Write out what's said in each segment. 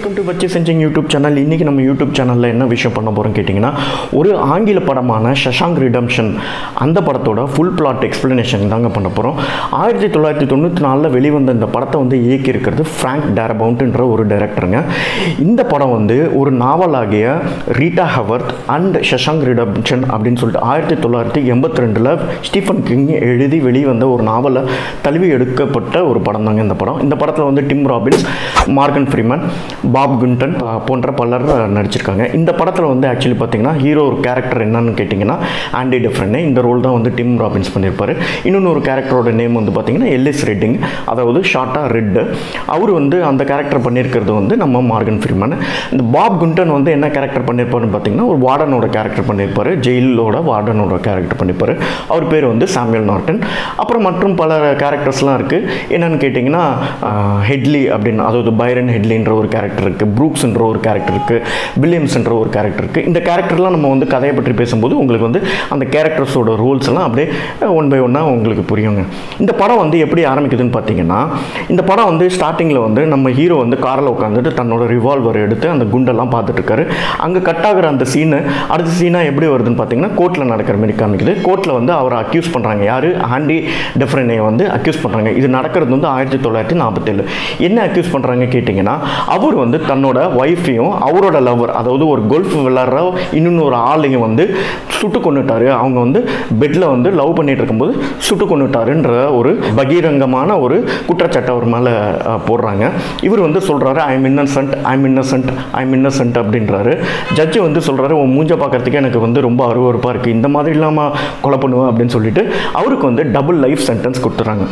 welcome to பச்சி செஞ்சிங் YouTube channel இன்றைக்கி நம்ம யூடியூப் சேனலில் என்ன விஷயம் பண்ண போகிறோம் கேட்டிங்கன்னா ஒரு ஆங்கில படமான ஷஷாங்க் ரிடம்ஷன் அந்த படத்தோட ஃபுல் பிளாட் எக்ஸ்ப்ளனேஷன் தாங்க பண்ண போகிறோம் ஆயிரத்தி தொள்ளாயிரத்தி தொண்ணூற்றி நாலில் வெளிவந்த இந்த படத்தை வந்து இயக்கியிருக்கிறது ஃப்ராங்க் டேரபவுண்ட்ன்ற ஒரு டைரக்டருங்க இந்த படம் வந்து ஒரு நாவலாகிய Rita Hayworth and Shawshank Redemption அப்படின்னு சொல்லிட்டு ஆயிரத்தி தொள்ளாயிரத்தி எண்பத்தி ரெண்டில் ஸ்டீஃபன் கிங் எழுதி வெளிவந்த ஒரு நாவலை தழுவி எடுக்கப்பட்ட ஒரு படம் தாங்க இந்த படம் இந்த படத்தில் வந்து Tim Robbins Morgan Freeman Bob Gunton அஹ், போன்ற பலர் அஹ், நடிச்சிருக்காங்க இந்த படத்தில் வந்து ஆக்சுவலி பார்த்தீங்கன்னா ஹீரோ ஒரு கேரக்டர் என்னன்னு கேட்டிங்கன்னா ஆண்டி டிஃப்ரெண்ட் இந்த ரோல் தான் வந்து டிம் ராபின்ஸ் பண்ணியிருப்பாரு இன்னொன்று ஒரு கேரக்டரோட நேம் வந்து பார்த்தீங்கன்னா எல்லிஸ் ரெட்டிங் அதாவது ஷார்ட்டாக ரெட்டு அவர் வந்து அந்த கேரக்டர் பண்ணியிருக்கிறது வந்து நம்ம மார்கன் ஃப்ரீமன் இந்த பாப் குண்டன் வந்து என்ன கேரக்டர் பண்ணியிருப்பாருன்னு பார்த்தீங்கன்னா ஒரு வார்டனோட கேரக்டர் பண்ணியிருப்பாரு ஜெயிலோட வார்டனோட கேரக்டர் பண்ணியிருப்பாரு அவர் பேர் வந்து சாமுவேல் நார்டன் அப்புறம் மற்றும் பல கேரக்டர்ஸ்லாம் இருக்குது என்னன்னு கேட்டிங்கன்னா ஆஹ், ஹெட்லி அப்படின்னு அதாவது பைரன் ஹெட்லின்ற ஒரு கேரக்டர் இருக்குது ப்ரூக்ஸ்ன்ற ஒரு கேரக்டர் இருக்குது வில்லியம்ஸ்ன்ற ஒரு கேரக்டர் இருக்குது இந்த கேரக்டர்லாம் நம்ம வந்து கதையை பற்றி பேசும்போது உங்களுக்கு வந்து அந்த கேரக்டர்ஸோட ரோல்ஸ் எல்லாம் அப்படியே ஒன் பை ஒன்னாக உங்களுக்கு புரியுங்க இந்த படம் வந்து எப்படி ஆரம்பிக்குதுன்னு பார்த்தீங்கன்னா இந்த படம் வந்து ஸ்டார்டிங்கில் வந்து நம்ம ஹீரோ வந்து காரில் உட்காந்துட்டு தன்னோட ரிவால்வர் எடுத்து அந்த குண்டெல்லாம் பார்த்துட்டு இருக்காரு அங்கே கட் ஆகுற அந்த சீனு அடுத்த சீனாக எப்படி வருதுன்னு பார்த்தீங்கன்னா கோர்ட்டில் நடக்கிற மாதிரி காமிக்குது கோர்ட்டில் வந்து அவரை அக்யூஸ் பண்ணுறாங்க யார் ஆண்டி டெஃப்ரெனை வந்து அக்யூஸ் பண்ணுறாங்க இது நடக்கிறது வந்து ஆயிரத்தி தொள்ளாயிரத்தி நாற்பத்தேழு என்ன அக்யூஸ் பண்ணுறாங்க கேட்டிங்கன்னா அவர் வந்து தன்னோட ஒய்ஃபையும் அவரோட லவர் அதாவது ஒரு கோல்ஃப் விளாட்ற இன்னொன்று ஒரு ஆளையும் வந்து சுட்டு கொண்டுட்டாரு அவங்க வந்து பெட்டில் வந்து லவ் பண்ணிட்டு இருக்கும்போது சுட்டு கொண்டுட்டாருன்ற ஒரு பகிரங்கமான ஒரு குற்றச்சாட்டை அவர் மேலே போடுறாங்க இவர் வந்து சொல்கிறாரு I am innocent I am innocent I am innocent அப்படின்றாரு ஜட்ஜு வந்து சொல்கிறாரு உன் மூஞ்ச பார்க்கறதுக்கு எனக்கு வந்து ரொம்ப அருவருப்பாக இருக்குது இந்த மாதிரி இல்லாமல் கொலை பண்ணுவேன் அப்படின்னு சொல்லிட்டு அவருக்கு வந்து டபுள் லைஃப் சென்டென்ஸ் கொடுத்துறாங்க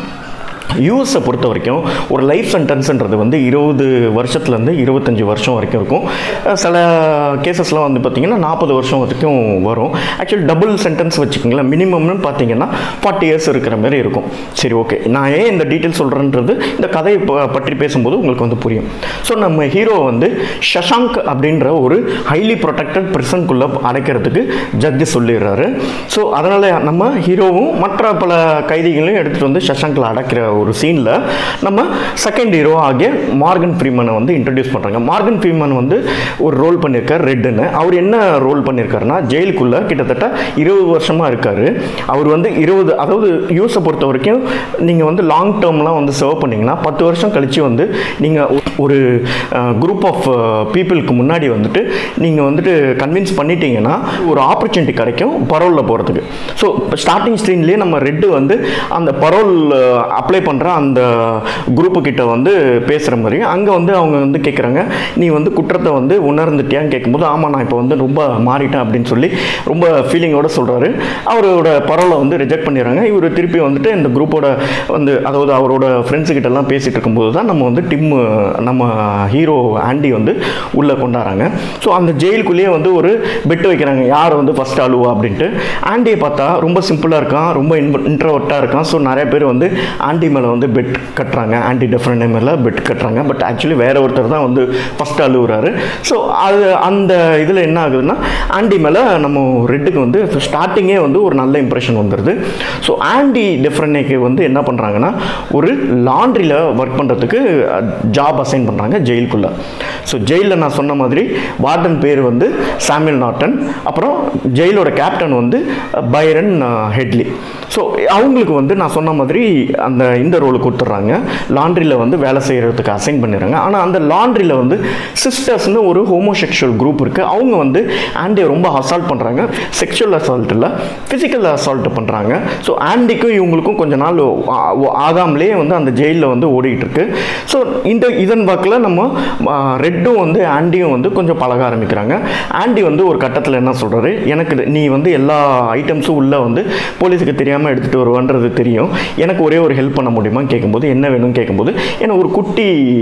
யூஎஸை பொறுத்த வரைக்கும் ஒரு லைஃப் சென்டென்ஸ்ன்றது வந்து இருபது வருஷத்துலேருந்து இருபத்தஞ்சி வருஷம் வரைக்கும் இருக்கும் அஹ் சில கேசஸ்லாம் வந்து பார்த்திங்கன்னா நாற்பது வருஷம் வரைக்கும் வரும் ஆக்சுவலி டபுள் சென்டென்ஸ் வச்சுக்கோங்களேன் மினிமம்னு பார்த்தீங்கன்னா ஃபார்ட்டி இயர்ஸ் இருக்கிற மாதிரி இருக்கும் சரி ஓகே நான் ஏன் இந்த டீட்டெயில் சொல்கிறேன்றது இந்த கதையை ப- பற்றி பேசும்போது உங்களுக்கு வந்து புரியும் ஸோ நம்ம ஹீரோ வந்து ஷஷாங்க் அப்படின்ற ஒரு ஹைலி ப்ரொடெக்டட் ப்ரிசன்குள்ளே அடைக்கிறதுக்கு ஜட்ஜு சொல்லிடுறாரு ஸோ அதனால் நம்ம ஹீரோவும் மற்ற பல கைதிகளையும் எடுத்துகிட்டு வந்து ஷஷாங்கில் அடைக்கிற ஒரு சீனில் நம்ம செகண்ட் ஹீரோ ஆகிய மார்கன் ஃப்ரீமனை வந்து இன்ட்ரடியூஸ் பண்ணுறாங்க மார்கன் ஃப்ரீமன் வந்து ஒரு ரோல் பண்ணியிருக்கார் ரெட்டுன்னு அவர் என்ன ரோல் பண்ணியிருக்காருன்னா ஜெயிலுக்குள்ளே கிட்டத்தட்ட இருபது வருஷமாக இருக்கார் அவர் வந்து இருபது அதாவது யூஸை பொறுத்த வரைக்கும் நீங்கள் வந்து லாங் டேர்ம்லாம் வந்து சர்வ் பண்ணீங்கன்னா பத்து வருஷம் கழித்து வந்து நீங்கள் ஒரு குரூப் ஆஃப் பீப்புளுக்கு முன்னாடி வந்துட்டு நீங்கள் வந்துட்டு கன்வின்ஸ் பண்ணிட்டீங்கன்னா ஒரு ஆப்பர்ச்சுனிட்டி கிடைக்கும் பரோலில் போகிறதுக்கு ஸோ ஸ்டார்டிங் ஸ்க்ரீன்லேயே நம்ம ரெட்டு வந்து அந்த பரோல் அப்ளை பண்ணுற அந்த குரூப்பு கிட்ட வந்து பேசுகிற மாதிரி அங்கே வந்து அவங்க வந்து கேட்குறாங்க நீ வந்து குற்றத்தை வந்து உணர்ந்துட்டியான்னு கேட்கும்போது ஆமாம் நான் இப்போ வந்து ரொம்ப மாறிட்டேன் அப்படின்னு சொல்லி ரொம்ப ஃபீலிங்கோட சொல்கிறாரு அவரோட பரோலை வந்து ரிஜெக்ட் பண்ணிடுறாங்க இவர் திருப்பி வந்துட்டு இந்த குரூப்போட வந்து அதாவது அவரோட ஃப்ரெண்ட்ஸு கிட்டலாம் பேசிகிட்டு இருக்கும்போது தான் நம்ம வந்து டிம் நம்ம ஹீரோ ஆண்டி வந்து உள்ளே கொண்டாடுறாங்க ஸோ அந்த ஜெயிலுக்குள்ளேயே வந்து ஒரு பெட் வைக்கிறாங்க யார் வந்து ஃபஸ்ட் அழுவா அப்படின்ட்டு ஆண்டியை பார்த்தா ரொம்ப சிம்பிளாக இருக்கான் ரொம்ப இன்ட்ரோவர்ட்டாக இருக்கான் ஸோ நிறைய பேர் வந்து ஆண்டி மேலே வந்து பெட் கட்டுறாங்க ஆண்டி டிஃப்ரெண்ட் மேலே பெட் கட்டுறாங்க பட் ஆக்சுவலி வேற ஒருத்தர் தான் வந்து ஃபஸ்ட் அழுகுறாரு ஸோ அது அந்த இதில் என்ன ஆகுதுன்னா ஆண்டி மேலே நம்ம ரெட்டுக்கு வந்து ஸ்டார்டிங்கே வந்து ஒரு நல்ல இம்ப்ரெஷன் வந்துடுது ஸோ ஆண்டி டிஃப்ரெண்ட்க்கு வந்து என்ன பண்ணுறாங்கன்னா ஒரு லாண்ட்ரியில் ஒர்க் பண்ணுறதுக்கு ஜாப் அசைன் பண்ணுறாங்க ஜெயிலுக்குள்ளே ஸோ ஜெயிலில் நான் சொன்ன மாதிரி வார்டன் பேர் வந்து சாமுவேல் நாட்டன் அப்புறம் ஜெயிலோட கேப்டன் வந்து பைரன் ஹெட்லி ஸோ அவங்களுக்கு வந்து நான் சொன்ன மாதிரி அந்த இந்த ரோல் கொடுத்துட்றாங்க லாண்ட்ரியில் வந்து வேலை செய்கிறதுக்கு அசைன் பண்ணிடுறாங்க ஆனால் அந்த லாண்ட்ரியில் வந்து சிஸ்டர்ஸ்னு ஒரு ஹோமோசெக்ஷுவல் குரூப் இருக்குது அவங்க வந்து ஆண்டியை ரொம்ப அசால்ட் பண்ணுறாங்க செக்ஷுவல் அசால்ட் இல்லை ஃபிசிக்கல் அசால்ட் பண்ணுறாங்க ஸோ ஆண்டிக்கும் இவங்களுக்கும் கொஞ்ச நாள் ஆ- ஆகாமலே வந்து அந்த ஜெயிலில் வந்து ஓடிக்கிட்டு இருக்கு ஸோ இந்த இதன் வாக்கில் நம்ம ரெட்டும் வந்து ஆண்டியும் வந்து கொஞ்சம் பழக ஆரம்பிக்கிறாங்க ஆண்டி வந்து ஒரு கட்டத்தில் என்ன சொல்கிறாரு எனக்கு இது- நீ வந்து எல்லா ஐட்டம்ஸும் உள்ளே வந்து போலீஸுக்கு தெரியாமல் எடுத்துகிட்டு வருவான்றது தெரியும் எனக்கு ஒரே ஒரு ஹெல்ப் பண்ண முடியுமா கேட்கும்போது என்ன வேணும்னு கேட்கும்போது எனக்கு ஒரு குட்டி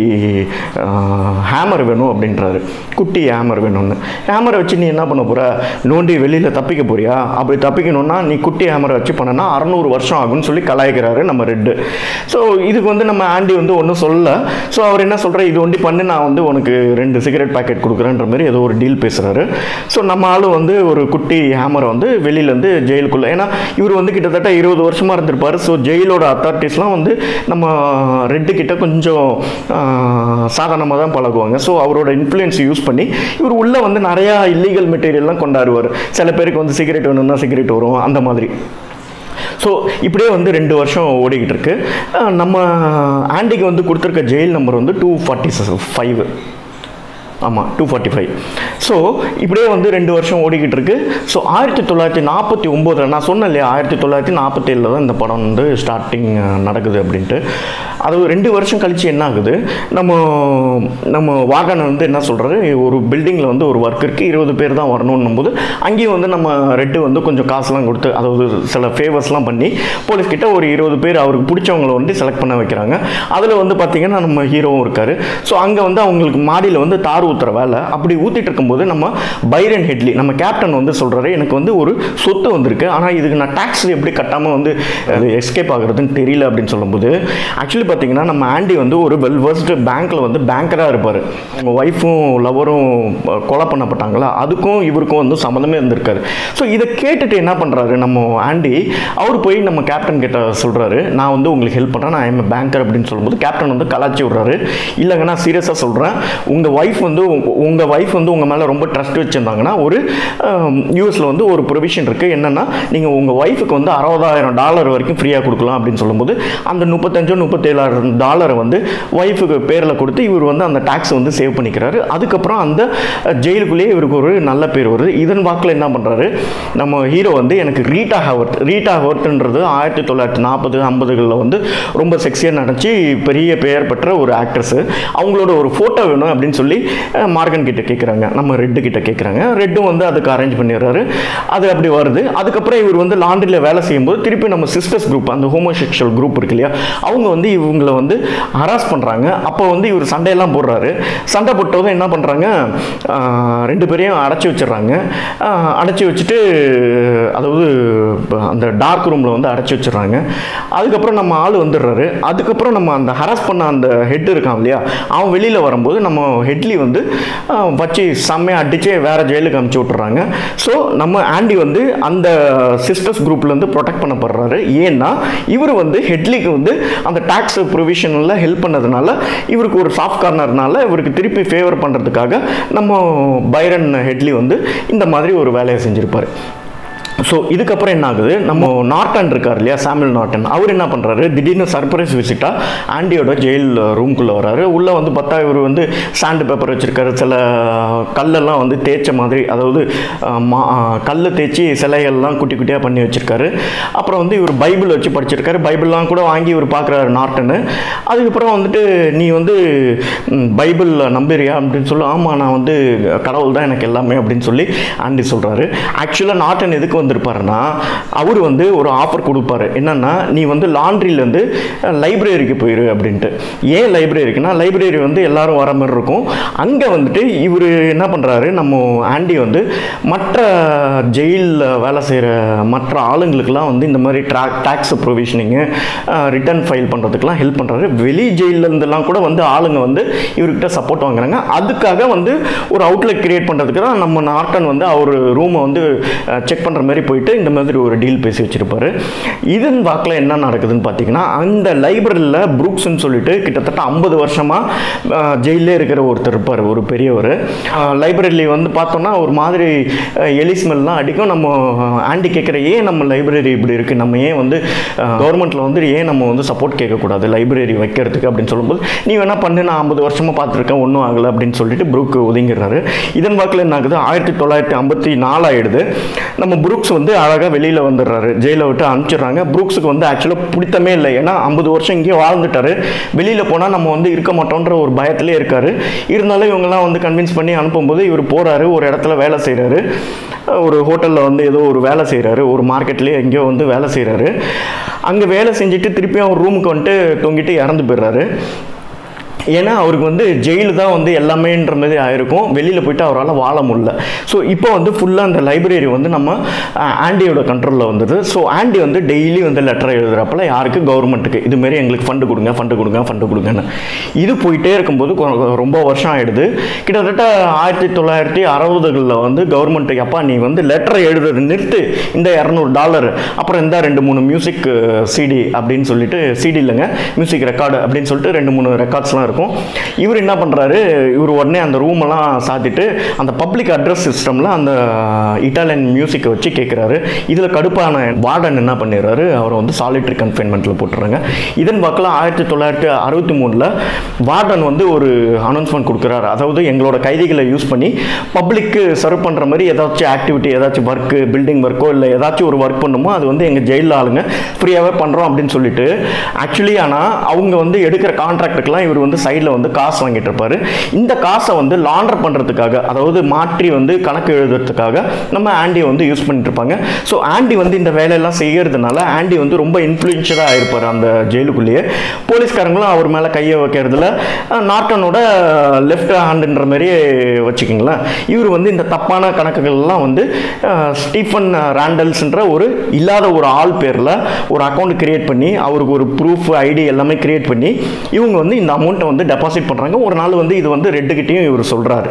ஹேமர் வேணும் அப்படின்றாரு குட்டி ஹேமர் வேணும்னு ஹேமரை வச்சு நீ என்ன பண்ண போகிற நோண்டி வெளியில் தப்பிக்க போறியா அப்படி தப்பிக்கணும்னா நீ குட்டி ஹேமரை வச்சு பண்ணனா அறநூறு வருஷம் ஆகும்னு சொல்லி கலாய்க்கிறாரு நம்ம ரெட்டு ஸோ இதுக்கு வந்து நம்ம ஆண்டி வந்து ஒன்றும் சொல்லல ஸோ அவர் என்ன சொல்கிற இது ஒண்டி பண்ணு நான் வந்து உனக்கு ரெண்டு சிகரெட் பாக்கெட் கொடுக்குறேன்ற மாதிரி ஏதோ ஒரு டீல் பேசுகிறாரு ஸோ நம்ம ஆளு வந்து ஒரு குட்டி ஹேமரை வந்து வெளியிலேருந்து ஜெயிலுக்குள்ளே ஏன்னா இவர் வந்து கிட்டத்தட்ட இருபது வருஷமாக இருந்திருப்பார் ஸோ ஜெயிலோட அத்தாரிட்டிஸ்லாம் வந்து நம்ம ரெட்டு கிட்ட கொஞ்சம் சாதாரணமாக தான் பழகுவாங்க ஸோ அவரோட இன்ஃப்ளூயன்ஸ் யூஸ் பண்ணி இவர் உள்ளே வந்து நிறையா இல்லீகல் மெட்டீரியல்லாம் கொண்டாடுவார் சில பேருக்கு வந்து சிகரெட் வேணும்னா சிகரெட் வரும் அந்த மாதிரி ஸோ இப்படியே வந்து ரெண்டு வருஷம் ஓடிக்கிட்டு இருக்கு அஹ் நம்ம ஆண்டிக்கு வந்து கொடுத்துருக்க ஜெயில் நம்பர் வந்து டூ ஃபார்ட்டி ஃபைவ் ஆமாம் டூ ஃபார்ட்டி ஃபைவ் ஸோ இப்படியே வந்து ரெண்டு வருஷம் ஓடிக்கிட்டு இருக்கு ஸோ ஆயிரத்தி தொள்ளாயிரத்தி நாற்பத்தி ஒம்போதில் நான் சொன்னேன் இல்லையா ஆயிரத்தி தொள்ளாயிரத்தி நாற்பத்தேழில் தான் இந்த படம் வந்து ஸ்டார்டிங் நடக்குது அப்படின்ட்டு அது ரெண்டு வருஷம் கழித்து என்ன ஆகுது நம்ம நம்ம வாகனம் வந்து என்ன சொல்கிறாரு ஒரு பில்டிங்கில் வந்து ஒரு ஒர்க் இருக்குது இருபது பேர் தான் வரணுன்னும் போது அங்கேயும் வந்து நம்ம ரெட்டு வந்து கொஞ்சம் காசுலாம் கொடுத்து அதாவது சில ஃபேவர்ஸ்லாம் பண்ணி போலீஸ் கிட்ட ஒரு இருபது பேர் அவருக்கு பிடிச்சவங்கள வந்து செலக்ட் பண்ண வைக்கிறாங்க அதில் வந்து பார்த்திங்கன்னா நம்ம ஹீரோவும் இருக்கார் ஸோ அங்கே வந்து அவங்களுக்கு மாடியில் வந்து தார் ஊற்றுற வேலை அப்படி ஊற்றிட்டு இருக்கும்போது நம்ம பைரன் ஹெட்லி நம்ம கேப்டன் வந்து சொல்கிறாரு எனக்கு வந்து ஒரு சொத்து வந்திருக்கு ஆனால் இதுக்கு நான் டேக்ஸ் எப்படி கட்டாமல் வந்து அது எஸ்கேப் ஆகுறதுன்னு தெரியல அப்படின்னு சொல்லும்போது ஆக்சுவலி பார்த்தீங்கன்னா நம்ம ஆண்டி வந்து ஒரு வெல் வர்ஸ்டு பேங்க்கில் வந்து பேங்கராக இருப்பார் அவங்க ஒய்ஃபும் லவரும் கொலை பண்ணப்பட்டாங்களா அதுக்கும் இவருக்கும் வந்து சம்மந்தமே இருந்திருக்காரு ஸோ இதை கேட்டுட்டு என்ன பண்ணுறாரு நம்ம ஆண்டி அவர் போய் நம்ம கேப்டன் கிட்ட சொல்கிறாரு நான் வந்து உங்களுக்கு ஹெல்ப் பண்ணுறேன் நான் எம் பேங்கர் அப்படின்னு சொல்லும்போது கேப்டன் வந்து கலாச்சி விட்றாரு இல்லைங்க நான் சீரியஸாக சொல்கிறேன் உங்கள் ஒய்ஃப் வந்து உங்கள் ஒய்ஃப் வந்து உங்கள் மேலே ரொம்ப ட்ரஸ்ட் வச்சுருந்தாங்கன்னா ஒரு யூஎஸில் வந்து ஒரு ப்ரொவிஷன் இருக்குது என்னென்னா நீங்கள் உங்கள் ஒய்ஃபுக்கு வந்து அறுபதாயிரம் டாலர் வரைக்கும் ஃப்ரீயாக கொடுக்கலாம் அப்படின்னு சொல்லும்போது அந்த முப்பத்தஞ்சோ முப்பத்தேழாயிரம் டாலரை வந்து ஒய்ஃபுக்கு பேரில் கொடுத்து இவர் வந்து அந்த டேக்ஸ் வந்து சேவ் பண்ணிக்கிறாரு அதுக்கப்புறம் அந்த ஜெயிலுக்குள்ளேயே இவருக்கு ஒரு நல்ல பேர் வருது இதன் வாக்கில் என்ன பண்ணுறாரு நம்ம ஹீரோ வந்து எனக்கு ரீட்டா ஹவர்ட் ரீட்டா ஹவர்ட்ன்றது ஆயிரத்தி தொள்ளாயிரத்தி நாற்பது ஐம்பதுகளில் வந்து ரொம்ப செக்ஸியாக நினச்சி பெரிய பெயர் பெற்ற ஒரு ஆக்ட்ரஸ் அவங்களோட ஒரு ஃபோட்டோ வேணும் அப்படின்னு சொல்லி அஹ், மார்கன் கிட்ட கேட்குறாங்க நம்ம ரெட்டு கிட்ட கேட்குறாங்க ரெட்டும் வந்து அதுக்கு அரேஞ்ச் பண்ணிடுறாரு அது அப்படி வருது அதுக்கப்புறம் இவர் வந்து லாண்ட்ரியில் வேலை செய்யும்போது திருப்பி நம்ம சிஸ்டர்ஸ் குரூப் அந்த ஹோமோசெக்ஷுவல் குரூப் இருக்கு இல்லையா அவங்க வந்து இவங்களை வந்து ஹராஸ் பண்ணுறாங்க அப்போ வந்து இவர் சண்டையெல்லாம் போடுறாரு சண்டை போட்டதும் என்ன பண்ணுறாங்க ரெண்டு பேரையும் அடைச்சி வச்சிடுறாங்க ஆஹ், அடைச்சி வச்சுட்டு அதாவது இப்ப அந்த டார்க் ரூமில் வந்து அடைச்சி வச்சிடுறாங்க அதுக்கப்புறம் நம்ம ஆள் வந்துடுறாரு அதுக்கப்புறம் நம்ம அந்த ஹராஸ் பண்ண அந்த ஹெட் இருக்கான் இல்லையா அவன் வெளியில் வரும்போது நம்ம ஹெட்லி வந்து ஆஹ், வச்சு செம்மையாக அடித்து வேறு ஜெயிலுக்கு அமுச்சு விட்டுறாங்க ஸோ நம்ம ஆண்டி வந்து அந்த சிஸ்டர்ஸ் குரூப்லேருந்து ப்ரொடெக்ட் பண்ணப்படுறாரு ஏன்னா இவர் வந்து ஹெட்லிக்கு வந்து அந்த டேக்ஸ் ப்ரொவிஷனில் ஹெல்ப் பண்ணதுனால இவருக்கு ஒரு சாஃப்ட் கார்னர்னால இவருக்கு திருப்பி ஃபேவர் பண்ணுறதுக்காக நம்ம பைரன் ஹெட்லி வந்து இந்த மாதிரி ஒரு வேலையை செஞ்சுருப்பார் ஸோ இதுக்கப்புறம் என்ன ஆகுது நம்ம நார்டன் இருக்கார் இல்லையா சாமுel நார்டன் அவர் என்ன பண்ணுறாரு திடீர்னு சர்ப்ரைஸ் விசிட்டாக ஆண்டியோட ஜெயில் ரூம்குள்ளே வராரு உள்ளே வந்து பார்த்தா இவர் வந்து சாண்டு பேப்பர் வச்சுருக்காரு சில கல்லெல்லாம் வந்து தேய்ச்ச மாதிரி அதாவது அஹ், மா கல் தேய்ச்சி சிலைகள்லாம் குட்டி குட்டியாக பண்ணி வச்சுருக்காரு அப்புறம் வந்து இவர் பைபிள் வச்சு படிச்சிருக்காரு பைபிள்லாம் கூட வாங்கி இவர் பார்க்குறாரு நார்டனு அதுக்கப்புறம் வந்துட்டு நீ வந்து ம், பைபிள் நம்புறியா அப்படின்னு சொல்லி ஆமாம் நான் வந்து கடவுள் தான் எனக்கு எல்லாமே அப்படின்னு சொல்லி ஆண்டி சொல்கிறாரு ஆக்சுவலாக நாட்டன் எதுக்கு வந்திருப்பாருன்னா அவர் வந்து ஒரு ஆஃபர் கொடுப்பாரு என்னன்னா நீ வந்து லாண்ட்ரிலேருந்து லைப்ரரிக்கு போயிரு அப்படின்ட்டு ஏன் லைப்ரரிக்குன்னா லைப்ரரி வந்து எல்லாரும் வர மாதிரி இருக்கும் அங்கே வந்துட்டு இவர் என்ன பண்ணுறாரு நம்ம ஆண்டி வந்து மற்ற ஜெயிலில் வேலை செய்கிற மற்ற ஆளுங்களுக்கெல்லாம் வந்து இந்த மாதிரி ட்ரா டேக்ஸ் ப்ரொவிஷனிங்கு ரிட்டர்ன் ஃபைல் பண்ணுறதுக்கெலாம் ஹெல்ப் பண்ணுறாரு வெளி ஜெயில்ல இருந்தெல்லாம் கூட வந்து ஆளுங்க வந்து இவர்கிட்ட சப்போர்ட் வாங்குறாங்க அதுக்காக வந்து ஒரு அவுட்லெட் கிரியேட் பண்ணுறதுக்கு தான் நம்ம நார்டன் வந்து அவர் ரூமை வந்து செக் பண்ணுற மாதிரி போயிட்டு இந்த மாதிரி ஒரு டீல் பேசி வச்சிருப்பாரு இதன் வாக்கில் என்ன நடக்குதுன்னு பார்த்தீங்கன்னா அந்த லைப்ரரியில் புரூக்ஸ்ன்னு சொல்லிட்டு கிட்டத்தட்ட ஐம்பது வருஷமாக ஜெயிலே இருக்கிற ஒருத்தர் இருப்பார் ஒரு பெரியவர் லைப்ரரியில் வந்து பார்த்தோம்னா ஒரு மாதிரி அஹ், எலி ஸ்மெல்லாம் அடிக்கும் நம்ம ஆண்டி கேட்குற ஏன் நம்ம லைப்ரரி இப்படி இருக்குது நம்ம ஏன் வந்து கவர்மெண்ட்டில் வந்து ஏன் நம்ம வந்து சப்போர்ட் கேட்கக்கூடாது லைப்ரரி வைக்கிறதுக்கு அப்படின்னு சொல்லும்போது நீ வேணால் பண்ணு நான் ஐம்பது வருஷமாக பார்த்துருக்கேன் ஒன்றும் ஆகலை அப்படின்னு சொல்லிட்டு புரூக் ஒதுங்கிடுறாரு இதன் வாக்கில் என்ன ஆகுது ஆயிரத்தி தொள்ளாயிரத்தி ஐம்பத்தி நாலாயிடுது நம்ம புரூக்ஸ் வந்து அழகாக வெளியில் வந்துடுறாரு ஜெயிலை விட்டு அனுப்பிச்சிடுறாங்க புரூக்ஸுக்கு வந்து ஆக்சுவலாக பிடித்தமே இல்லை ஏன்னா ஐம்பது வருஷம் இங்கேயே வாழ்ந்துட்டாரு வெளியில் போனால் நம்ம வந்து இருக்க மாட்டோன்ற ஒரு பயத்திலே இருக்காரு இருந்தாலும் இவங்கெல்லாம் வந்து கன்வின்ஸ் பண்ணி அனுப்பும்போது இவர் போகிறாரு ஒரு இடத்துல வேலை செய்கிறாரு ஒரு ஹோட்டலில் வந்து ஏதோ ஒரு வேலை செய்கிறாரு ஒரு மார்க்கெட்லேயே எங்கேயோ வந்து வேலை செய்கிறாரு அங்கே வேலை செஞ்சுட்டு திருப்பியும் அவர் ரூமுக்கு வந்துட்டு தொங்கிட்டு இறந்து போயிடுறாரு ஏன்னா அவருக்கு வந்து ஜெயிலு தான் வந்து எல்லாமேன்ற மாதிரி ஆயிருக்கும் வெளியில் போயிட்டு அவரால் வாழ முடியல ஸோ இப்போ வந்து ஃபுல்லாக அந்த லைப்ரரி வந்து நம்ம அஹ், ஆண்டியோட கண்ட்ரோலில் வந்தது ஸோ ஆண்டி வந்து டெய்லி வந்து லெட்டர் எழுதுறப்பல யாருக்கு கவர்மெண்ட்டுக்கு இதுமாரி எங்களுக்கு ஃபண்டு கொடுங்க ஃபண்டு கொடுங்க ஃபண்டு கொடுங்கன்னு இது போயிட்டே இருக்கும்போது கொ- ரொம்ப வருஷம் ஆயிடுது கிட்டத்தட்ட ஆயிரத்தி தொள்ளாயிரத்தி அறுபதுகளில் வந்து கவர்மெண்ட்டுக்கு அப்பா நீ வந்து லெட்டர் எழுதுறது நிறுத்து இந்த இரநூறு டாலர் அப்புறம் இந்த ரெண்டு மூணு மியூசிக் சிடி அப்படின்னு சொல்லிட்டு சிடி இல்லைங்க மியூசிக் ரெக்கார்டு அப்படின்னு சொல்லிட்டு ரெண்டு மூணு ரெக்கார்ட்ஸ்லாம் இருக்கும் இவர் என்ன பண்ணுறாரு இவர் உடனே அந்த room எல்லாம் சாத்திட்டு அந்த பப்ளிக் அட்ரஸ் சிஸ்டமில் அந்த இட்டாலியன் மியூசிக்கை வச்சு கேட்குறாரு இதில் கடுப்பான வார்டன் என்ன பண்ணிடுறாரு அவரை வந்து சாலிட்டரி கன்ஃபைன்மெண்ட்டில் போட்டுறாங்க இதன் வாக்கில் ஆயிரத்தி தொள்ளாயிரத்தி அறுபத்தி மூணில் வார்டன் வந்து ஒரு அனௌன்ஸ்மெண்ட் கொடுக்குறாரு அதாவது எங்களோட கைதிகளை யூஸ் பண்ணி பப்ளிக்கு சர்வ் பண்ணுற மாதிரி ஏதாச்சும் ஆக்டிவிட்டி ஏதாச்சும் ஒர்க்கு பில்டிங் ஒர்க்கோ இல்லை ஏதாச்சும் ஒரு ஒர்க் பண்ணுமோ அது வந்து எங்கள் ஜெயிலில் ஆளுங்க ஃப்ரீயாகவே பண்ணுறோம் அப்படின்னு சொல்லிட்டு ஆக்சுவலி ஆனால் அவங்க வந்து எடுக்கிற கான்ட்ராக்டுக்கெல்லாம் இவர் வந்து சைடில் வந்து காசு வாங்கிட்டு இருப்பாரு இந்த காசை வந்து லாண்டர் பண்ணுறதுக்காக அதாவது மாற்றி வந்து கணக்கு எழுதுறதுக்காக நம்ம ஆண்டியை வந்து யூஸ் பண்ணிட்டு இருப்பாங்க ஸோ ஆண்டி வந்து இந்த வேலையெல்லாம் செய்யறதுனால ஆண்டி வந்து ரொம்ப இன்ஃப்ளூயன்ஷியலாக ஆயிருப்பார் அந்த ஜெயிலுக்குள்ளேயே போலீஸ்காரங்களும் அவர் மேலே கையை வைக்கிறதுல அஹ், நார்ட்டனோட லெஃப்ட் ஹேண்டுன்ற மாதிரி வச்சுக்கிங்களேன் இவர் வந்து இந்த தப்பான கணக்குகள்லாம் வந்து அஹ், ஸ்டீஃபன் ராண்டல்ஸ்ன்ற ஒரு இல்லாத ஒரு ஆள் பேரில் ஒரு அக்கௌண்ட் கிரியேட் பண்ணி அவருக்கு ஒரு ப்ரூஃப் ஐடி எல்லாமே கிரியேட் பண்ணி இவங்க வந்து இந்த அமௌண்ட்டை வந்து டெபாசிட் பண்ணுறாங்க ஒரு நாள் வந்து இது வந்து ரெட்டுக்கிட்டையும் இவர் சொல்கிறாரு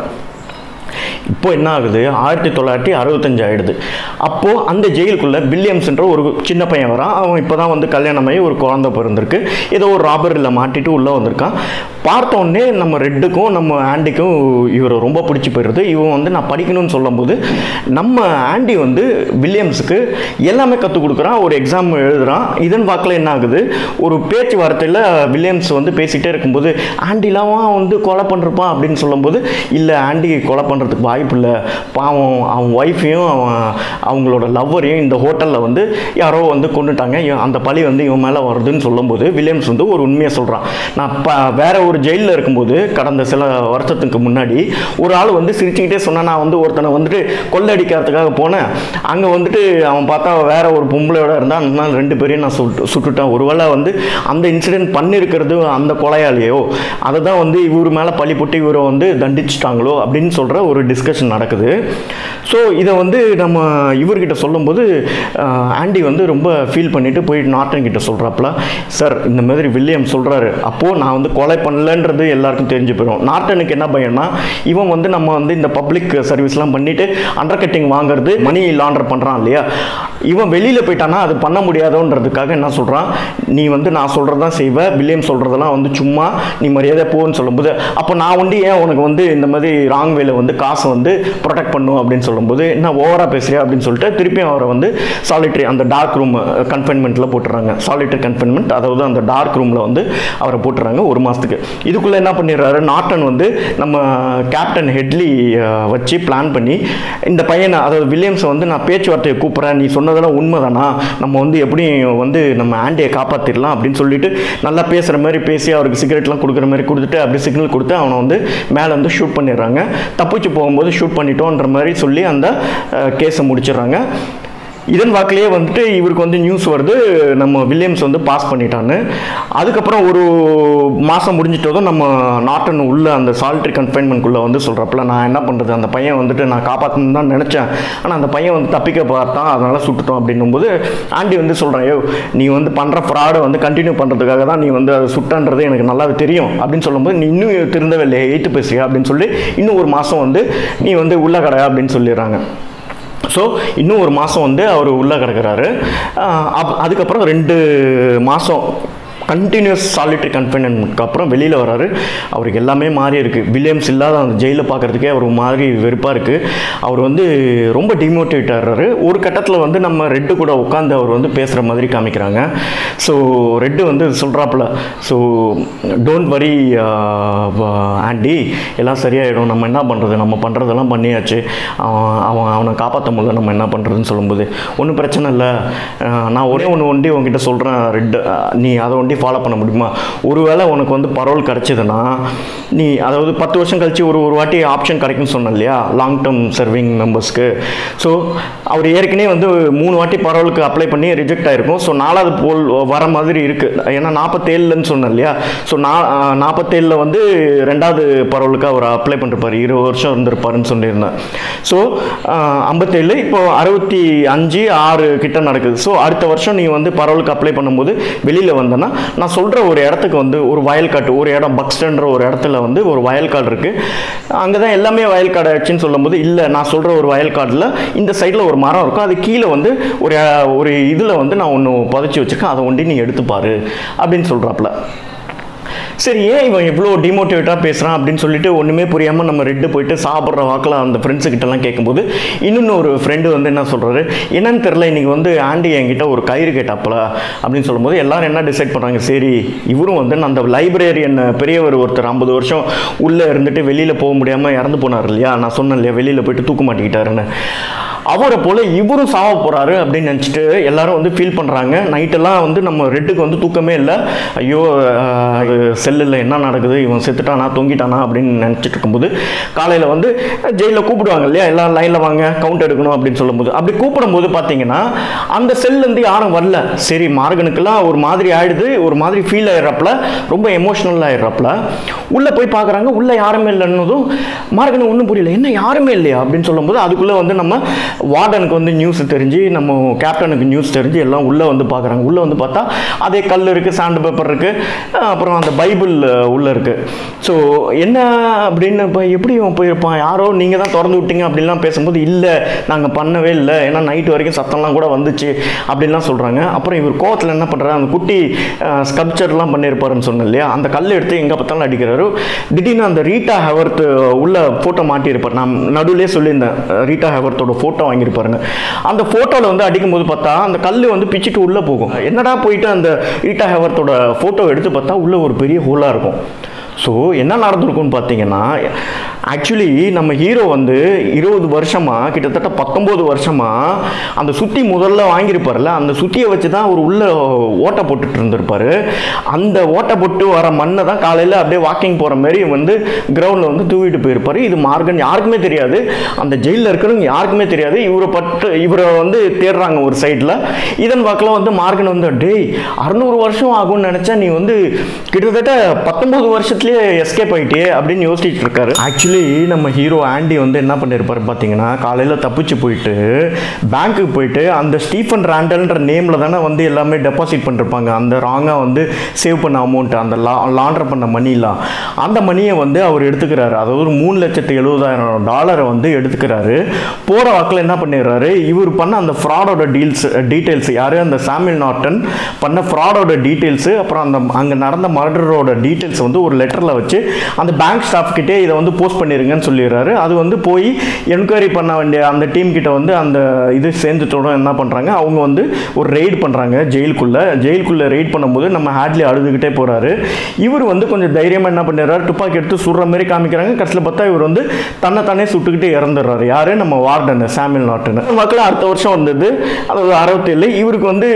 இப்போ என்ன ஆகுது ஆயிரத்தி தொள்ளாயிரத்தி அறுபத்தஞ்சு ஆயிடுது அப்போது அந்த ஜெயிலுக்குள்ளே வில்லியம்ஸ்ன்ற ஒரு சின்ன பையன் வரான் அவன் இப்போ தான் வந்து கல்யாணமாகி ஒரு குழந்தை பிறந்திருக்கு ஏதோ ஒரு ராபரியில் மாட்டிட்டு உள்ளே வந்திருக்கான் பார்த்த உடனே நம்ம ரெட்டுக்கும் நம்ம ஆண்டிக்கும் இவரை ரொம்ப பிடிச்சி போயிடுது இவன் வந்து நான் படிக்கணும்னு சொல்லும்போது நம்ம ஆண்டி வந்து வில்லியம்ஸுக்கு எல்லாமே கற்றுக் கொடுக்குறான் ஒரு எக்ஸாம் எழுதுறான் இதன் வாக்கில் என்ன ஆகுது ஒரு பேச்சுவார்த்தையில் வில்லியம்ஸ் வந்து பேசிகிட்டே இருக்கும்போது ஆண்டிலாம் வந்து கொலை பண்ணிருப்பான் அப்படின்னு சொல்லும்போது இல்லை ஆண்டி கொலை பண்ணுறதுக்கு வாய்ப்பு இல்லை பாவம் அவன் ஒய்ஃபையும் அவன் அவங்களோட லவ்வரையும் இந்த ஹோட்டலில் வந்து யாரோ வந்து கொண்டுட்டாங்க இவன் அந்த பழி வந்து இவன் மேலே வருதுன்னு சொல்லும்போது வில்லியம்ஸ் வந்து ஒரு உண்மையை சொல்கிறான் நான் ப வேற ஒரு ஜெயிலில் இருக்கும்போது கடந்த சில வருஷத்துக்கு முன்னாடி ஒரு ஆள் வந்து சிரிச்சுக்கிட்டே சொன்னான் நான் வந்து ஒருத்தனை வந்துட்டு கொள்ளடிக்கிறதுக்காக போனேன் அங்கே வந்துட்டு அவன் பார்த்தா வேற ஒரு பொம்பளையோட இருந்தான் அந்த நாள் ரெண்டு பேரையும் நான் சுட்டு சுட்டுட்டேன் ஒருவேளை வந்து அந்த இன்சிடென்ட் பண்ணியிருக்கிறது அந்த கொலையாளியோ அதை தான் வந்து இவர் மேலே பழி போட்டு இவரை வந்து தண்டிச்சிட்டாங்களோ அப்படின்னு சொல்கிற ஒரு டிஸ்கஷன் நடக்குது ஸோ இதை வந்து நம்ம இவர்கிட்ட சொல்லும்போது ஆஹ், ஆண்டி வந்து ரொம்ப ஃபீல் பண்ணிட்டு போய் நாட்டன் கிட்ட சொல்கிறாப்புல சார் இந்த மாதிரி வில்லியம் சொல்கிறாரு அப்போது நான் வந்து கொலை பண்ணலன்றது எல்லாருக்கும் தெரிஞ்சு போயிடும் நார்டனுக்கு என்ன பயம்னா இவன் வந்து நம்ம வந்து இந்த பப்ளிக் சர்வீஸ்லாம் பண்ணிட்டு அண்டர் கட்டிங் வாங்குறது மணி லாண்டர் பண்ணுறான் இல்லையா இவன் வெளியில் போயிட்டானா அது பண்ண முடியாதோன்றதுக்காக என்ன சொல்கிறான் நீ வந்து நான் சொல்கிறதான் செய்வ வில்லியம் சொல்கிறதெல்லாம் வந்து சும்மா நீ மரியாதை போன்னு சொல்லும்போது அப்போ நான் வந்து ஏன் உனக்கு வந்து இந்த மாதிரி ராங் வேல வந்து காசை வந்து ப்ரொடெக்ட் பண்ணும் அப்படின்னு சொல்லும்போது என்ன ஓவராக பேசுறியா அப்படின்னு சொல்லிட்டு திருப்பியும் அவரை வந்து சாலிட்டரி அந்த டார்க் ரூம் கன்ஃபைன்மெண்ட்டில் போட்டுறாங்க சாலிட்டரி கன்ஃபைன்மெண்ட் அதாவது அந்த டார்க் ரூமில் வந்து அவரை போட்டுறாங்க ஒரு மாதத்துக்கு இதுக்குள்ளே என்ன பண்ணிடுறாரு நாட்டன் வந்து நம்ம கேப்டன் ஹெட்லி அஹ், வச்சு பிளான் பண்ணி இந்த பையனை அதாவது வில்லியம்ஸை வந்து நான் பேச்சுவார்த்தையை கூப்பிட்றேன் நீ சொன்னதெல்லாம் உண்மைதானா நம்ம வந்து எப்படி வந்து நம்ம ஆண்டியை காப்பாற்றிடலாம் அப்படின்னு சொல்லிட்டு நல்லா பேசுகிற மாதிரி பேசி அவருக்கு சிகரெட்லாம் கொடுக்குற மாதிரி கொடுத்துட்டு அப்படி சிக்னல் கொடுத்து அவனை வந்து மேலே வந்து ஷூட் பண்ணிடுறாங்க தப்பிச்சு போகும்போது ஷூட் பண்ணிட்டோன்ற மாதிரி சொல்லி அந்த கேஸை முடிச்சிடுறாங்க இதன் வாக்கிலேயே வந்துட்டு இவருக்கு வந்து நியூஸ் வருது நம்ம வில்லியம்ஸ் வந்து பாஸ் பண்ணிட்டான்னு அதுக்கப்புறம் ஒரு மாதம் முடிஞ்சிட்டதும் நம்ம நாட்டன் உள்ள அந்த சால்ட்ரி கன்ஃபைன்மெண்ட்குள்ளே வந்து சொல்கிறப்பல நான் என்ன பண்ணுறது அந்த பையன் வந்துட்டு நான் காப்பாற்றணும்னு தான் நினச்சேன் ஆனால் அந்த பையன் வந்து தப்பிக்க பார்த்தான் அதனால் சுட்டுட்டோம் அப்படின்னும்போது ஆண்டி வந்து சொல்கிறேன் ஐயோ நீ வந்து பண்ணுற ஃப்ராடை வந்து கண்டினியூ பண்ணுறதுக்காக தான் நீ வந்து அதை சுட்டன்றது எனக்கு நல்லாவே தெரியும் அப்படின்னு சொல்லும்போது நீ இன்னும் திருந்தவே இல்லையே எயித்து பேசுறியா அப்படின்னு சொல்லி இன்னும் ஒரு மாதம் வந்து நீ வந்து உள்ள கடை அப்படின்னு சொல்லிடுறாங்க ஸோ இன்னும் ஒரு மாதம் வந்து அவர் உள்ளே கிடக்கிறாரு ஆஹ் அப் அதுக்கப்புறம் ரெண்டு மாதம் கண்டினியூஸ் சாலிட்டரி கன்ஃபைன்மெண்ட்க்கு அப்புறம் வெளியில் வராரு அவருக்கு எல்லாமே மாறி இருக்குது வில்லியம்ஸ் இல்லாத அந்த ஜெயிலில் பார்க்குறதுக்கே அவர் ஒரு மாதிரி வெறுப்பாக இருக்குது அவர் வந்து ரொம்ப டிமோட்டிவேட் ஆகிறாரு ஒரு கட்டத்தில் வந்து நம்ம ரெட்டு கூட உட்காந்து அவர் வந்து பேசுகிற மாதிரி காமிக்கிறாங்க ஸோ ரெட்டு வந்து சொல்கிறாப்புல ஸோ டோன்ட் வரி ஆண்டி எல்லாம் சரியாயிடும் நம்ம என்ன பண்ணுறது நம்ம பண்ணுறதெல்லாம் பண்ணியாச்சு அவன் அவன் அவனை காப்பாற்ற முடியல நம்ம என்ன பண்ணுறதுன்னு சொல்லும்போது ஒன்றும் பிரச்சனை இல்லை அஹ் நான் ஒரே ஒன்று ஒண்டி உங்ககிட்ட சொல்கிறேன் ரெட் நீ அதை ஒண்டி வாட்டி ஃபாலோ பண்ண முடியுமா ஒருவேளை உனக்கு வந்து பரோல் கிடச்சிதுன்னா நீ அதாவது பத்து வருஷம் கழிச்சு ஒரு ஒரு வாட்டி ஆப்ஷன் கிடைக்கும்னு சொன்னேன் இல்லையா லாங் டேர்ம் சர்விங் மெம்பர்ஸ்க்கு ஸோ அவர் ஏற்கனவே வந்து மூணு வாட்டி பரோலுக்கு அப்ளை பண்ணி ரிஜெக்ட் ஆயிருக்கும் ஸோ நாலாவது போல் வர மாதிரி இருக்குது ஏன்னா நாற்பத்தேழுன்னு சொன்னேன் இல்லையா ஸோ நா நாற்பத்தேழில் வந்து ரெண்டாவது பரோலுக்கு அவர் அப்ளை பண்ணிருப்பார் இருபது வருஷம் இருந்திருப்பாருன்னு சொல்லியிருந்தேன் ஸோ ஐம்பத்தேழு இப்போ அறுபத்தி அஞ்சு ஆறு கிட்ட நடக்குது ஸோ அடுத்த வருஷம் நீ வந்து பரோலுக்கு அப்ளை பண்ணும்போது வெளியில் வந்தேன்னா நான் சொல்கிற ஒரு இடத்துக்கு வந்து ஒரு வயல்காட்டு ஒரு இடம் பக்ஸ்டன்ற ஒரு இடத்துல வந்து ஒரு வயல்காடு இருக்குது அங்கே தான் எல்லாமே வயல்காடு ஆச்சுன்னு சொல்லும்போது இல்லை நான் சொல்கிற ஒரு வயல்காட்டில் இந்த சைடில் ஒரு மரம் இருக்கும் அது கீழே வந்து ஒரு ஒரு இதில் வந்து நான் ஒன்று புதைச்சி வச்சுருக்கேன் அதை ஒண்டி நீ எடுத்துப்பாரு அப்படின்னு சொல்கிறாப்புல சரி ஏன் இவன் இவ்வளோ டிமோட்டிவேட்டாக பேசுகிறான் அப்படின்னு சொல்லிட்டு ஒன்றுமே புரியாமல் நம்ம ரெட்டு போயிட்டு சாப்பிட்ற வாக்கில் அந்த ஃப்ரெண்ட்ஸு கிட்டலாம் கேட்கும்போது இன்னொன்று ஒரு ஃப்ரெண்டு வந்து என்ன சொல்கிறாரு என்னன்னு தெரில இன்னைக்கு வந்து ஆண்டி என்கிட்ட ஒரு கயிறு கேட்டாப்புல அப்படின்னு சொல்லும்போது எல்லாரும் என்ன டிசைட் பண்ணுறாங்க சரி இவரும் வந்து அந்த லைப்ரரியன் பெரியவர் ஒருத்தர் ஐம்பது வருஷம் உள்ளே இருந்துட்டு வெளியில் போக முடியாமல் இறந்து போனார் இல்லையா நான் சொன்னேன் இல்லையா வெளியில் போயிட்டு தூக்க மாட்டிக்கிட்டாருன்னு அவரை போல் இவரும் சாவ போகிறாரு அப்படின்னு நினச்சிட்டு எல்லாரும் வந்து ஃபீல் பண்ணுறாங்க நைட்டெல்லாம் வந்து நம்ம ரெட்டுக்கு வந்து தூக்கமே இல்லை ஐயோ செல்லில் என்ன நடக்குது இவன் செத்துட்டானா தொங்கிட்டானா அப்படின்னு நினச்சிட்டு இருக்கும்போது காலையில் வந்து ஜெயிலில் கூப்பிடுவாங்க இல்லையா எல்லாம் லைனில் வாங்க கவுண்ட் எடுக்கணும் அப்படின்னு சொல்லும்போது அப்படி கூப்பிடும்போது பார்த்தீங்கன்னா அந்த செல்லேருந்து யாரும் வரல சரி மார்கனுக்கெல்லாம் ஒரு மாதிரி ஆயிடுது ஒரு மாதிரி ஃபீல் ஆயிடுறாப்புல ரொம்ப எமோஷ்னல் ஆயிடுறாப்புல உள்ளே போய் பார்க்குறாங்க உள்ளே யாருமே இல்லைன்னதும் மார்கனுக்கு ஒன்றும் புரியல என்ன யாருமே இல்லையா அப்படின்னு சொல்லும்போது அதுக்குள்ளே வந்து நம்ம வார்டனுக்கு வந்து நியூஸ் தெரிஞ்சு நம்ம கேப்டனுக்கு நியூஸ் தெரிஞ்சு எல்லாம் உள்ளே வந்து பார்க்குறாங்க உள்ளே வந்து பார்த்தா அதே கல் இருக்குது சாண்ட் பேப்பர் இருக்குது அப்புறம் அந்த பைபிள் உள்ளே இருக்குது ஸோ என்ன அப்படின்னு இப்போ எப்படி இவன் போயிருப்பான் யாரோ நீங்கள் தான் திறந்து விட்டீங்க அப்படின்லாம் பேசும்போது இல்லை நாங்கள் பண்ணவே இல்லை ஏன்னா நைட் வரைக்கும் சத்தம்லாம் கூட வந்துச்சு அப்படின்லாம் சொல்கிறாங்க அப்புறம் இவர் கோவத்தில் என்ன பண்ணுறாரு அந்த குட்டி ஸ்கல்ப்சர்லாம் பண்ணியிருப்பாருன்னு சொன்னேன் இல்லையா அந்த கல் எடுத்து எங்கே பார்த்தாலும் அடிக்கிறாரு திடீர்னு அந்த ரீட்டா ஹெவர்த் உள்ள ஃபோட்டோ மாட்டியிருப்பார் நான் நடுவிலே சொல்லியிருந்தேன் ரீட்டா ஹெவர்த்தோட ஃபோட்டோ வாங்கியிருப்பாருங்க அந்த ஃபோட்டோவில் வந்து அடிக்கும்போது பார்த்தா அந்த கல் வந்து பிச்சுட்டு உள்ளே போகும் என்னடா போயிட்டு அந்த ரீட்டா ஹெவர்த்தோட ஃபோட்டோ எடுத்து பார்த்தா உள்ளே ஒரு பெரிய ஹோலாக இருக்கும் ஸோ என்ன நடந்திருக்கும்னு பார்த்தீங்கன்னா ஆக்சுவலி நம்ம ஹீரோ வந்து இருபது வருஷமாக கிட்டத்தட்ட பத்தொம்போது வருஷமாக அந்த சுத்தி முதல்ல வாங்கியிருப்பார்ல அந்த சுத்தியை வச்சு தான் அவர் உள்ள ஓட்டை போட்டுட்டு இருந்திருப்பாரு அந்த ஓட்டை போட்டு வர மண்ணை தான் காலையில் அப்படியே வாக்கிங் போகிற மாதிரி வந்து கிரவுண்டில் வந்து தூவிட்டு போயிருப்பாரு இது மார்கன் யாருக்குமே தெரியாது அந்த ஜெயிலில் இருக்கிறவங்க யாருக்குமே தெரியாது இவரை பட்டு இவரை வந்து தேடுறாங்க ஒரு சைடில் இதன் வாக்கில் வந்து மார்கன் வந்து டேய் அறுநூறு வருஷம் ஆகும்னு நினச்சா நீ வந்து கிட்டத்தட்ட பத்தொம்போது வருஷத்துலேயே எஸ்கேப் ஆகிட்டே அப்படின்னு யோசிச்சுட்டு இருக்காரு ஆக்சுவலி நம்ம ஹீரோ ஆண்டி வந்து என்ன பண்ணியிருப்பாரு பார்த்தீங்கன்னா காலையில் தப்பிச்சு போயிட்டு பேங்க்குக்கு போயிட்டு அந்த ஸ்டீஃபன் ரேண்டல்ன்ற நேமில் தானே வந்து எல்லாமே டெபாசிட் பண்ணிருப்பாங்க அந்த ராங்காக வந்து சேவ் பண்ண அமௌண்ட் அந்த லா லாண்டர் பண்ண மணிலாம் அந்த மணியை வந்து அவர் எடுத்துக்கிறாரு அதாவது ஒரு மூணு லட்சத்து எழுபதாயிரம் டாலரை வந்து எடுத்துக்கிறாரு போகிற வாக்கில் என்ன பண்ணிடுறாரு இவர் பண்ண அந்த ஃப்ராடோட டீல்ஸ் டீட்டெயில்ஸ் யார் அந்த சாமியல் நாட்டன் பண்ண ஃப்ராடோட டீட்டெயில்ஸு அப்புறம் அந்த அங்கே நடந்த மர்டரோட டீட்டெயில்ஸ் வந்து ஒரு லெட்டரில் வச்சு அந்த பேங்க் ஸ்டாஃப் கிட்டே இதை வந்து போஸ்ட் பண்ணிருங்கன்னு சொல்லிடுறாரு அது வந்து போய் என்கொயரி பண்ண வேண்டிய அந்த டீம் கிட்ட வந்து அந்த இது சேர்ந்துட்டோட என்ன பண்ணுறாங்க அவங்க வந்து ஒரு ரெய்ட் பண்ணுறாங்க ஜெயிலுக்குள்ளே ஜெயிலுக்குள்ளே ரெய்ட் பண்ணும்போது நம்ம ஹேட்லி அழுதுகிட்டே போகிறாரு இவர் வந்து கொஞ்சம் தைரியமாக என்ன பண்ணிடுறாரு துப்பாக்கி எடுத்து சுடுற மாதிரி காமிக்கிறாங்க கடைசியில் பார்த்தா இவர் வந்து தன்னை தானே சுட்டுக்கிட்டு இறந்துடுறாரு யாரு நம்ம வார்டன் சாமியல் நாட்டுன்னு மக்கள் அடுத்த வருஷம் வந்தது அதாவது அறுபத்தேழு இவருக்கு வந்து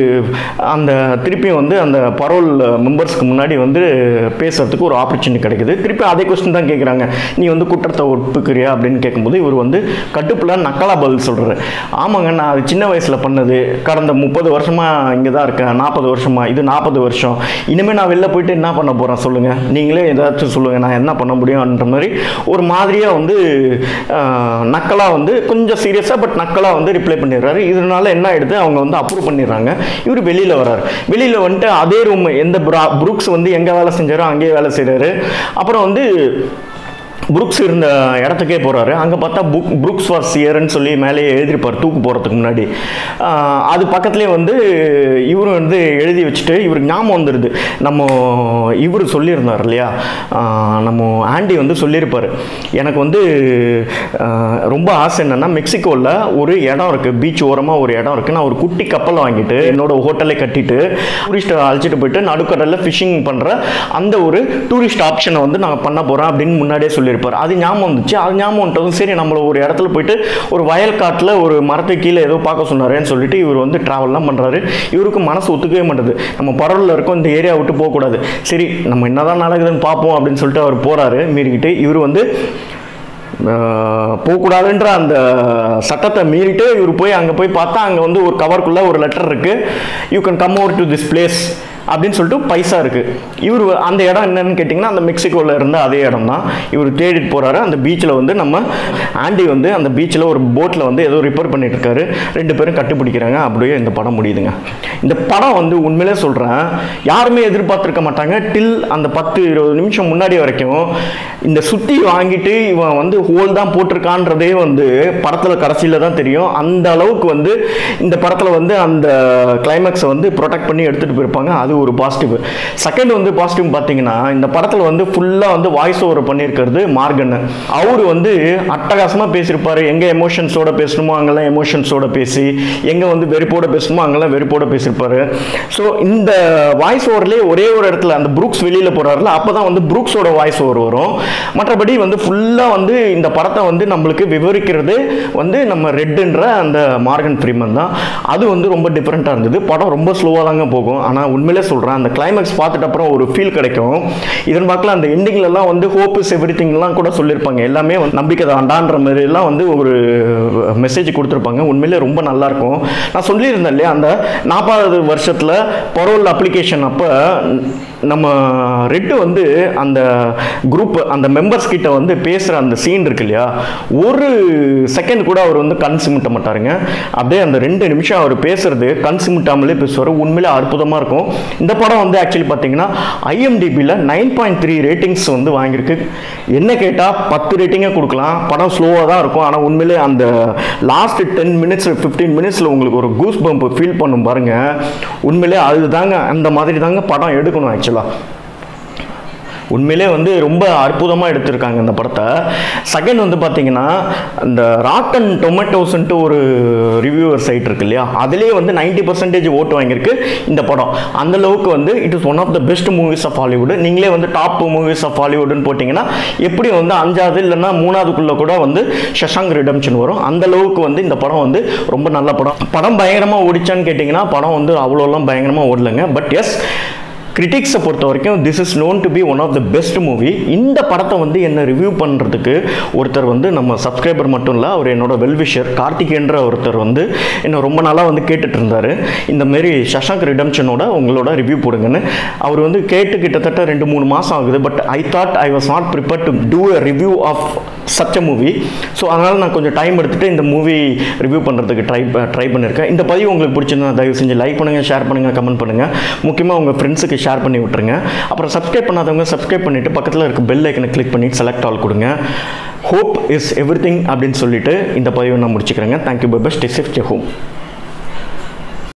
அந்த திருப்பியும் வந்து அந்த பரோல் மெம்பர்ஸ்க்கு முன்னாடி வந்து பேசுறதுக்கு ஒரு ஆப்பர்ச்சுனிட்டி கிடைக்குது திருப்பி அதே கொஸ்டின் தான் கேட்குறாங்க நீ வந்து குற்றத்தை ஒப்புக்கிறியா அப்படின்னு கேட்கும்போது இவர் வந்து கட்டுப்புல நக்கலா பதில் சொல்கிறாரு ஆமாங்க நான் அது சின்ன வயசில் பண்ணது கடந்த முப்பது வருஷமாக இங்கே தான் இருக்கேன் நாற்பது வருஷமா இது நாற்பது வருஷம் இனிமேல் நான் வெளில போயிட்டு என்ன பண்ண போகிறேன் சொல்லுங்கள் நீங்களே ஏதாச்சும் சொல்லுங்கள் நான் என்ன பண்ண முடியும்ன்ற மாதிரி ஒரு மாதிரியாக வந்து நக்கலாக வந்து கொஞ்சம் சீரியஸாக பட் நக்கலாக வந்து ரிப்ளை பண்ணிடுறாரு இதனால என்ன ஆயிடுது அவங்க வந்து அப்ரூவ் பண்ணிடுறாங்க இவர் வெளியில் வராரு வெளியில் வந்துட்டு அதே ரூம் எந்த புரூக்ஸ் வந்து எங்கே வேலை செஞ்சாரோ அங்கேயே வேலை செய்கிறாரு அப்புறம் வந்து புருக்ஸ் இருந்த இடத்துக்கே போகிறாரு அங்கே பார்த்தா புக் புருக்ஸ் வார் சியர்னு சொல்லி மேலேயே எழுதியிருப்பார் தூக்கு போகிறதுக்கு முன்னாடி ஆஹ் அது பக்கத்துலேயே வந்து இவரும் வந்து எழுதி வச்சுட்டு இவருக்கு ஞாபகம் வந்துடுது நம்ம இவர் சொல்லியிருந்தார் இல்லையா ஆஹ் நம்ம ஆண்டி வந்து சொல்லியிருப்பார் எனக்கு வந்து ஆஹ் ரொம்ப ஆசை என்னென்னா மெக்சிகோவில் ஒரு இடம் இருக்குது பீச் ஓரமாக ஒரு இடம் இருக்குது நான் ஒரு குட்டி கப்பல் வாங்கிட்டு என்னோட ஹோட்டலை கட்டிட்டு டூரிஸ்ட்டை அழைச்சிட்டு போயிட்டு நடுக்கடலில் ஃபிஷிங் பண்ணுற அந்த ஒரு டூரிஸ்ட் ஆப்ஷனை வந்து நான் பண்ண போகிறேன் அப்படின்னு முன்னாடியே சொல்லியிருப்பார் பண்ணியிருப்பார் அது ஞாபகம் வந்துச்சு அது ஞாபகம் வந்துட்டதும் சரி நம்மள ஒரு இடத்துல போயிட்டு ஒரு வயல் காட்டில் ஒரு மரத்துக்கு கீழே ஏதோ பார்க்க சொன்னாரேன்னு சொல்லிட்டு இவர் வந்து ட்ராவல்லாம் பண்ணுறாரு இவருக்கு மனசு ஒத்துக்கவே மாட்டேது நம்ம பரவலில் இருக்கோம் இந்த ஏரியா விட்டு போகக்கூடாது சரி நம்ம என்னதான் நடக்குதுன்னு பார்ப்போம் அப்படின்னு சொல்லிட்டு அவர் போகிறாரு மீறிக்கிட்டு இவர் வந்து ஆஹ், போகக்கூடாதுன்ற அந்த சட்டத்தை மீறிட்டு இவர் போய் அங்கே போய் பார்த்தா அங்கே வந்து ஒரு கவருக்குள்ளே ஒரு லெட்டர் இருக்குது you can come over to this place அப்படின்னு சொல்லிட்டு பைசா இருக்குது இவர் அந்த இடம் என்னன்னு கேட்டிங்கன்னா அந்த மெக்சிகோவில் இருந்த அதே இடம் தான் இவர் தேடிட்டு போகிறாரு அந்த பீச்சில் வந்து நம்ம ஆண்டி வந்து அந்த பீச்சில் ஒரு போட்டில் வந்து ஏதோ ரிப்பேர் பண்ணிட்டு இருக்காரு ரெண்டு பேரும் கட்டுப்பிடிக்கிறாங்க அப்படியே இந்த படம் முடியுதுங்க இந்த படம் வந்து உண்மையிலே சொல்கிறேன் யாருமே எதிர்பார்த்துருக்க மாட்டாங்க டில் அந்த பத்து இருபது நிமிஷம் முன்னாடி வரைக்கும் இந்த சுத்தி வாங்கிட்டு இவன் வந்து ஹோல் தான் போட்டிருக்கான்றதே வந்து படத்தில் கடைசியில் தான் தெரியும் அந்த அளவுக்கு வந்து இந்த படத்தில் வந்து அந்த கிளைமேக்ஸை வந்து ப்ரொடெக்ட் பண்ணி எடுத்துகிட்டு போயிருப்பாங்க அது ஒரு பாசிட்டிவ் செகண்ட் வந்து பாசிட்டிவ் பார்த்தீங்கன்னா இந்த படத்தில் வந்து ஃபுல்லாக வந்து வாய்ஸ் ஓவர் பண்ணியிருக்கிறது மார்கன் அவர் வந்து அட்டகாசமாக பேசியிருப்பாரு எங்கே எமோஷன்ஸோட பேசணுமோ அங்கெல்லாம் எமோஷன்ஸோட பேசி எங்கே வந்து வெறுப்போட பேசணுமோ அங்கெல்லாம் வெறுப்போட பேசியிருப்பாரு ஸோ இந்த வாய்ஸ் ஓவர்லேயே ஒரே ஒரு இடத்துல அந்த புரூக்ஸ் வெளியில் போகிறாருல அப்போ தான் வந்து புரூக்ஸோட வாய்ஸ் ஓவர் வரும் மற்றபடி வந்து ஃபுல்லாக வந்து இந்த படத்தை வந்து நம்மளுக்கு விவரிக்கிறது வந்து நம்ம ரெட்டுன்ற அந்த மார்கன் ஃப்ரீமன் தான் அது வந்து ரொம்ப டிஃப்ரெண்ட்டாக இருந்தது படம் ரொம்ப ஸ்லோவாக தாங்க போகும் ஆனால் உண்மையிலே சொல்கிறேன் அந்த கிளைமேக்ஸ் பார்த்துட்டு அப்புறம் ஒரு ஃபீல் கிடைக்கும் இதன் பார்க்கல அந்த எண்டிங்லலாம் வந்து ஹோப் இஸ் எவ்ரி திங்லாம் கூட சொல்லியிருப்பாங்க எல்லாமே வந்து நம்பிக்கை தாண்டான்ற மாதிரி எல்லாம் வந்து ஒரு மெசேஜ் கொடுத்துருப்பாங்க உண்மையிலே ரொம்ப நல்லா இருக்கும் நான் சொல்லியிருந்தேன் இல்லையா அந்த நாற்பதாவது வருஷத்தில் பரோல் அப்ளிகேஷன் அப்போ நம்ம ரெட்டு வந்து அந்த குரூப் அந்த மெம்பர்ஸ் கிட்ட வந்து பேசுகிற அந்த சீன் இருக்கு இல்லையா ஒரு செகண்ட் கூட அவர் வந்து கண் சிமிட்ட மாட்டாருங்க அப்படியே அந்த ரெண்டு நிமிஷம் அவர் பேசுறது கண் சிமிட்டாமலே பேசுவார் உண்மையிலே அற்புதமாக இருக்கும் இந்த படம் வந்து ஆக்சுவலி பார்த்தீங்கன்னா ஐஎம்டிபியில் நைன் பாயிண்ட் த்ரீ ரேட்டிங்ஸ் வந்து வாங்கியிருக்கு என்ன கேட்டால் பத்து ரேட்டிங்கே கொடுக்கலாம் படம் ஸ்லோவாக தான் இருக்கும் ஆனால் உண்மையிலே அந்த லாஸ்ட் டென் மினிட்ஸ் ஃபிஃப்டீன் மினிட்ஸில் உங்களுக்கு ஒரு கூஸ் பம்ப் ஃபீல் பண்ணும் பாருங்க உண்மையிலே அதுதாங்க அந்த மாதிரி தாங்க படம் எடுக்கணும் ஆக்சுவலாக உண்மையிலே வந்து ரொம்ப அற்புதமாக எடுத்திருக்காங்க இந்த படத்தை செகண்ட் வந்து பார்த்தீங்கன்னா இந்த ராக் அண்ட் டொமேட்டோஸ்ன்ட்டு ஒரு ரிவ்யூவர் சைட் இருக்கு இல்லையா அதுலேயே வந்து நைன்டி பர்சன்டேஜ் ஓட்டு வாங்கியிருக்கு இந்த படம் அந்த அளவுக்கு வந்து it is one of the best movies of Hollywood நீங்களே வந்து டாப் மூவிஸ் ஆஃப் ஹாலிவுட்னு போட்டிங்கன்னா எப்படி வந்து அஞ்சாவது இல்லைன்னா மூணாவதுக்குள்ளே கூட வந்து ஷஷாங் ரிடம்ஷன் வரும் அந்த அளவுக்கு வந்து இந்த படம் வந்து ரொம்ப நல்ல படம் படம் பயங்கரமாக ஓடிச்சான்னு கேட்டிங்கன்னா படம் வந்து அவ்வளோலாம் பயங்கரமாக ஓடலைங்க பட் எஸ் கிரிட்டிக்ஸை பொறுத்த வரைக்கும் this is known to be one of the best movie இந்த படத்தை வந்து என்ன ரிவ்யூ பண்ணுறதுக்கு ஒருத்தர் வந்து நம்ம சப்ஸ்கிரைபர் மட்டும் இல்லை அவர் என்னோட வெல்விஷர் கார்த்திகேன்ற ஒருத்தர் வந்து என்ன ரொம்ப நாளாக வந்து கேட்டுட்டு இருந்தார் இந்த மாரி சஷாங்க் ரிடம்ஷனோட உங்களோட ரிவ்யூ போடுங்கன்னு அவர் வந்து கேட்டு கிட்டத்தட்ட ரெண்டு மூணு மாதம் ஆகுது but I thought I was not prepare to do a review of such a movie so அதனால் நான் கொஞ்சம் டைம் எடுத்துகிட்டு இந்த மூவி ரிவ்யூ பண்ணுறதுக்கு ட்ரை ட்ரை பண்ணியிருக்கேன் இந்த பதிவு உங்களுக்கு பிடிச்சிருந்தா தயவு செஞ்சு லைக் பண்ணுங்கள் ஷேர் பண்ணுங்கள் கமெண்ட் பண்ணுங்கள் முக்கியமாக உங்கள் ஃப்ரெண்ட்ஸுக்கு ஷேர் பண்ணி விட்டுருங்க அப்புறம் சப்ஸ்கிரைப் பண்ணாதவங்க சப்ஸ்கிரைப் பண்ணிவிட்டு பக்கத்தில் இருக்க பெல் ஐக்கனை கிளிக் பண்ணி செலக்ட் ஆல் கொடுங்க ஹோப் இஸ் எவ்ரி திங் அப்படின்னு சொல்லிட்டு இந்த பதிவை நான் முடிச்சுக்கிறேங்க thank you bye best is home